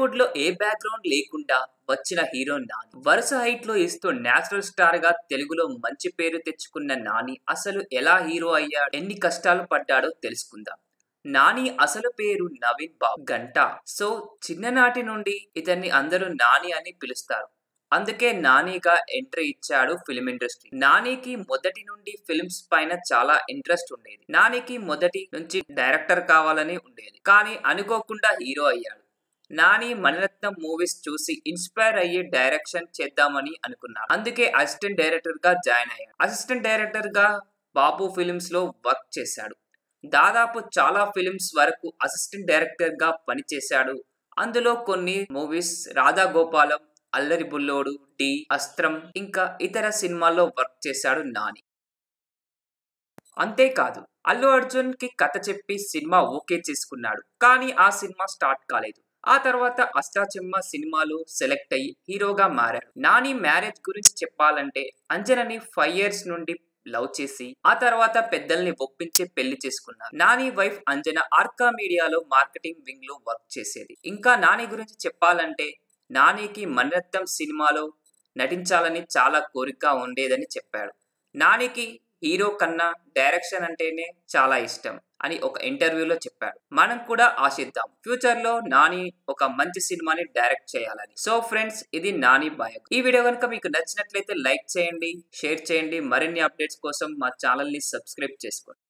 టాలీవుడ్ లో ఏ బ్యాక్గ్రౌండ్ లేకుండా వచ్చిన హీరో నాని వరుస హైట్ లో ఇస్తూ నేచురల్ స్టార్ గా తెలుగులో మంచి పేరు తెచ్చుకున్న నాని అసలు ఎలా హీరో అయ్యాడు ఎన్ని కష్టాలు పడ్డాడో తెలుసుకుందాం నాని అసలు పేరు నవీన్ బాబు గంట సో చిన్ననాటి నుండి ఇతన్ని అందరూ నాని అని పిలుస్తారు అందుకే నానిగా ఎంట్రీ ఇచ్చాడు ఫిల్మ్ ఇండస్ట్రీ నానికి మొదటి నుండి ఫిల్మ్స్ పైన చాలా ఇంట్రెస్ట్ ఉండేది నానికి మొదటి నుంచి డైరెక్టర్ కావాలని ఉండేది కానీ అనుకోకుండా హీరో అయ్యాడు నాని మణిరత్నం మూవీస్ చూసి ఇన్స్పైర్ అయ్యి డైరెక్షన్ చేద్దామని అనుకున్నాడు అందుకే అసిస్టెంట్ డైరెక్టర్ గా జాయిన్ అయ్యాడు అసిస్టెంట్ డైరెక్టర్ గా బాబు ఫిలిమ్స్ లో వర్క్ చేశాడు దాదాపు చాలా ఫిలిమ్స్ వరకు అసిస్టెంట్ డైరెక్టర్ గా పనిచేశాడు అందులో కొన్ని మూవీస్ రాధా గోపాలం అల్లరి బుల్లోడు డి అస్త్రం ఇంకా ఇతర సినిమాల్లో వర్క్ చేశాడు నాని అంతేకాదు అల్లు అర్జున్ కి కథ చెప్పి సినిమా ఓకే చేసుకున్నాడు కానీ ఆ సినిమా స్టార్ట్ కాలేదు ఆ తర్వాత అష్టాచెమ్మ సినిమాలో సెలెక్ట్ అయ్యి హీరోగా మారాడు నాని మ్యారేజ్ గురించి చెప్పాలంటే అంజనని ఫైవ్ ఇయర్స్ నుండి లవ్ చేసి ఆ తర్వాత పెద్దల్ని ఒప్పించి పెళ్లి చేసుకున్నారు నాని వైఫ్ అంజన ఆర్కా మీడియాలో మార్కెటింగ్ వింగ్ లో వర్క్ చేసేది ఇంకా నాని గురించి చెప్పాలంటే నానికి మణిరత్నం సినిమాలో నటించాలని చాలా కోరిక ఉండేదని చెప్పాడు నానికి హీరో కన్నా డైరెక్షన్ అంటేనే చాలా ఇష్టం అని ఒక ఇంటర్వ్యూలో చెప్పాడు మనం కూడా ఆశిద్దాం ఫ్యూచర్ లో నాని ఒక మంచి సినిమాని డైరెక్ట్ చేయాలని సో ఫ్రెండ్స్ ఇది నాని బయోగ్ ఈ వీడియో కనుక మీకు నచ్చినట్లయితే లైక్ చేయండి షేర్ చేయండి మరిన్ని అప్డేట్స్ కోసం మా ఛానల్ ని సబ్స్క్రైబ్ చేసుకోండి